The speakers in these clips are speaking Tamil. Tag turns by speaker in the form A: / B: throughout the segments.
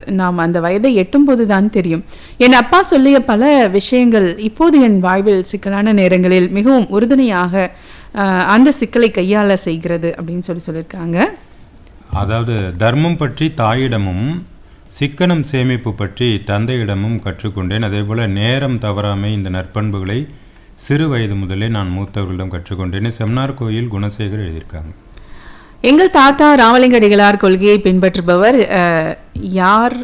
A: நாம் அந்த வயதை எட்டும்போது தான் தெரியும் என் அப்பா சொல்லிய பல விஷயங்கள் இப்போது என் வாழ்வில் சிக்கலான நேரங்களில் மிகவும் உறுதுணையாக அஹ், அந்த சிக்கலை கையாள செய்கிறது அப்படின்னு சொல்லி சொல்லியிருக்காங்க
B: அதாவது தர்மம் பற்றி தாயிடமும் சிக்கனம் சேமிப்பு பற்றி தந்தையிடமும் கற்றுக்கொண்டேன் அதேபோல் நேரம் தவறாமை இந்த நற்பண்புகளை சிறு வயது முதலே நான் மூத்தவர்களிடம் கற்றுக்கொண்டேன்னு செம்னார் கோயில் குணசேகர் எழுதியிருக்காங்க
A: எங்கள் தாத்தா ராமலிங்கடிகளார் கொள்கையை பின்பற்றுபவர் அஹ், யார்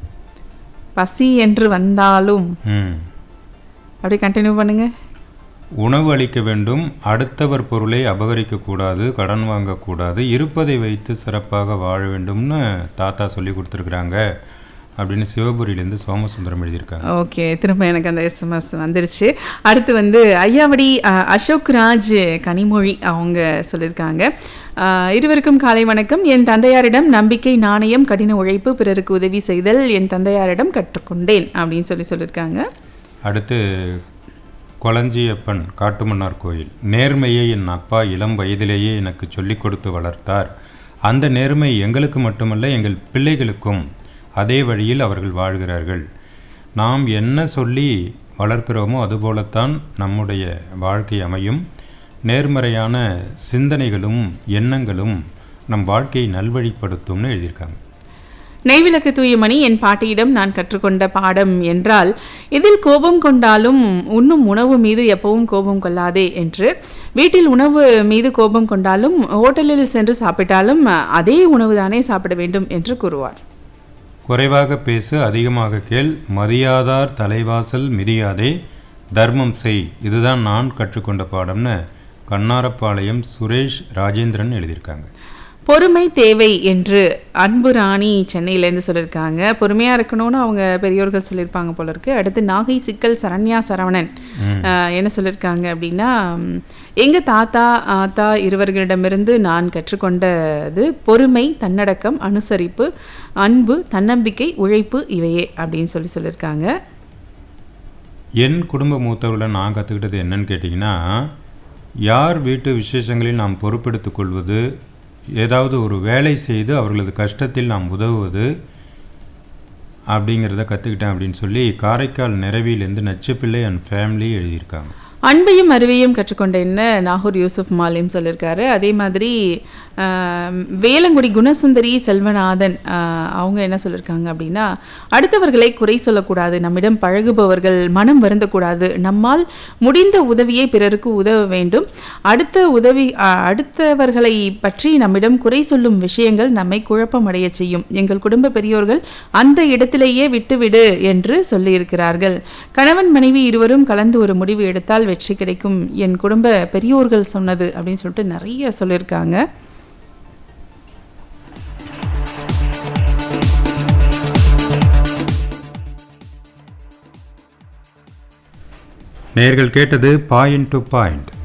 A: பசி என்று வந்தாலும்
B: ம்
A: அப்படி கண்டினியூ பண்ணுங்க
B: உணவு அளிக்க வேண்டும் அடுத்தவர் பொருளை அபகரிக்கக்கூடாது கடன் வாங்கக்கூடாது இருப்பதை வைத்து சிறப்பாக வாழ வேண்டும்னு தாத்தா சொல்லி கொடுத்துருக்குறாங்க அப்படின்னு சிவபுரியிலேருந்து சோமசுந்தரம் எழுதியிருக்காங்க
A: ஓகே திரும்ப எனக்கு அந்த எஸ்எம்எஸ் வந்துருச்சு அடுத்து வந்து ஐயாவடி அஹ், அசோக் ராஜ் கனிமொழி அவங்க சொல்லியிருக்காங்க அஹ், இருவருக்கும் காலை வணக்கம் என் தந்தையாரிடம் நம்பிக்கை நாணயம் கடின உழைப்பு பிறருக்கு உதவி செய்தல் என் தந்தையாரிடம் கற்றுக்கொண்டேன் அப்படின்னு சொல்லி சொல்லியிருக்காங்க
B: அடுத்து கொளஞ்சியப்பன் காட்டுமன்னார் கோயில் நேர்மையை என் அப்பா இளம் வயதிலேயே எனக்கு சொல்லிக் கொடுத்து வளர்த்தார் அந்த நேர்மை எங்களுக்கு மட்டுமல்ல எங்கள் பிள்ளைகளுக்கும் அதே வழியில் அவர்கள் வாழ்கிறார்கள் நாம் என்ன சொல்லி வளர்க்கிறோமோ அதுபோலத்தான் நம்முடைய வாழ்க்கை அமையும் நேர்மறையான சிந்தனைகளும் எண்ணங்களும் நம் வாழ்க்கையை நல்வழிப்படுத்தும்னு எழுதியிருக்காங்க
A: நெய்விளக்கு தூயமணி என் பாட்டியிடம் நான் கற்றுக்கொண்ட பாடம் என்றால் இதில் கோபம் கொண்டாலும் உண்ணும் உணவு மீது எப்பவும் கோபம் கொள்ளாதே என்று வீட்டில் உணவு மீது கோபம் கொண்டாலும் ஹோட்டலில் சென்று சாப்பிட்டாலும் அதே உணவு தானே சாப்பிட வேண்டும் என்று கூறுவார்
B: குறைவாக பேசு அதிகமாக கேள் மதியாதார் தலைவாசல் மிதியாதே தர்மம் செய் இதுதான் நான் கற்றுக்கொண்ட பாடம்னு கண்ணாரப்பாளையம் சுரேஷ் ராஜேந்திரன் எழுதியிருக்காங்க
A: பொறுமை தேவை என்று அன்பு ராணி சென்னையிலேருந்து சொல்லியிருக்காங்க பொறுமையாக இருக்கணும்னு அவங்க பெரியோர்கள் சொல்லியிருப்பாங்க போல இருக்கு அடுத்து நாகை சிக்கல் சரண்யா சரவணன் ஆஹ், என்ன சொல்லியிருக்காங்க அப்படின்னா ம், எங்க தாத்தா ஆத்தா இருவர்களிடமிருந்து நான் கற்றுக்கொண்டது பொறுமை தன்னடக்கம் அனுசரிப்பு அன்பு தன்னம்பிக்கை உழைப்பு இவையே அப்படின்னு சொல்லி சொல்லியிருக்காங்க
B: என் குடும்ப மூத்தவர்களை நான் கற்றுக்கிட்டது என்னன்னு கேட்டிங்கன்னா யார் வீட்டு விசேஷங்களில் நாம் பொறுப்பெடுத்துக் கொள்வது ஏதாவது ஒரு வேலை செய்து அவர்களது கஷ்டத்தில் நாம் உதவுவது அப்படிங்கிறத கற்றுக்கிட்டேன் அப்படின்னு சொல்லி காரைக்கால் நிறவியிலேருந்து நச்சுப்பிள்ளை அண்ட் ஃபேமிலி எழுதியிருக்காங்க
A: அன்பையும் அறிவையும் கற்றுக்கொண்டேன்னு நாகூர் யூசுப் மாலிம் சொல்லியிருக்காரு அதே மாதிரி ஆம், வேலங்குடி குணசுந்தரி செல்வநாதன் ஆ, அவங்க என்ன சொல்லியிருக்காங்க அப்படின்னா அடுத்தவர்களை குறை சொல்லக்கூடாது நம்மிடம் பழகுபவர்கள் மனம் வருந்தக்கூடாது நம்மால் முடிந்த உதவியை பிறருக்கு உதவ வேண்டும் அடுத்த உதவி ஆ, அடுத்தவர்களை பற்றி நம்மிடம் குறை சொல்லும் விஷயங்கள் நம்மை குழப்பமடைய செய்யும் எங்கள் குடும்ப பெரியோர்கள் அந்த இடத்திலேயே விட்டுவிடு என்று சொல்லியிருக்கிறார்கள் கணவன் மனைவி இருவரும் கலந்து ஒரு முடிவு எடுத்தால் வெற்றி கிடைக்கும் என் குடும்ப பெரியோர்கள் சொன்னது அப்படின்னு சொல்லிட்டு நிறைய சொல்லியிருக்காங்க
B: நேர்கள் கேட்டது பாயிண்ட் டு பாயிண்ட்